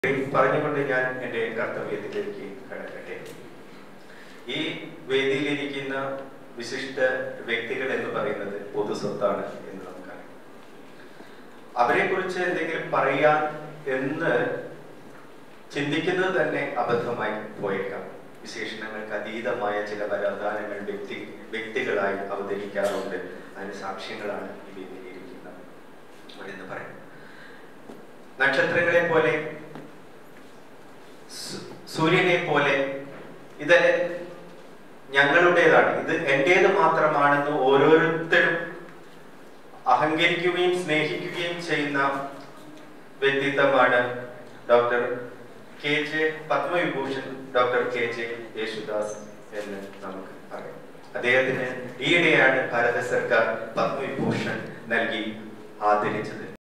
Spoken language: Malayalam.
പറഞ്ഞുകൊണ്ട് ഞാൻ എൻ്റെ കർത്തവ്യത്തിലേക്ക് കടക്കട്ടെ ഈ വേദിയിലിരിക്കുന്ന വിശിഷ്ട വ്യക്തികൾ എന്ന് പറയുന്നത് പൊതുസ്വത്താണ് എന്ന് നമുക്കറിയാം അവരെ കുറിച്ച് എന്തെങ്കിലും പറയാൻ എന്ന് ചിന്തിക്കുന്നത് തന്നെ അബദ്ധമായി പോയേക്കാം വിശേഷണങ്ങൾക്ക് അതീതമായ ചില വരദാനങ്ങൾ വ്യക്തി വ്യക്തികളായി അവതരിക്കാറുണ്ട് അതിന് സാക്ഷ്യങ്ങളാണ് ഈ വേദിയിലിരിക്കുന്നത് അവരെന്ന് പറയും നക്ഷത്രങ്ങളെ പോലെ സു- സൂര്യനെ പോലെ ഇത് ഞങ്ങളുടേതാണ് ഇത് എന്റേത് മാത്രമാണെന്ന് ഓരോരുത്തരും അഹങ്കരിക്കുകയും സ്നേഹിക്കുകയും ചെയ്യുന്ന വ്യക്തിത്വമാണ് doctor K J Padma Vibhushan doctor K J Yesudas എന്ന് നമുക്ക് പറയാം അദ്ദേഹത്തിന് ഈയിടെയാണ് ഭാരത സർക്കാർ പത്മവിഭൂഷൺ നൽകി ആദരിച്ചത്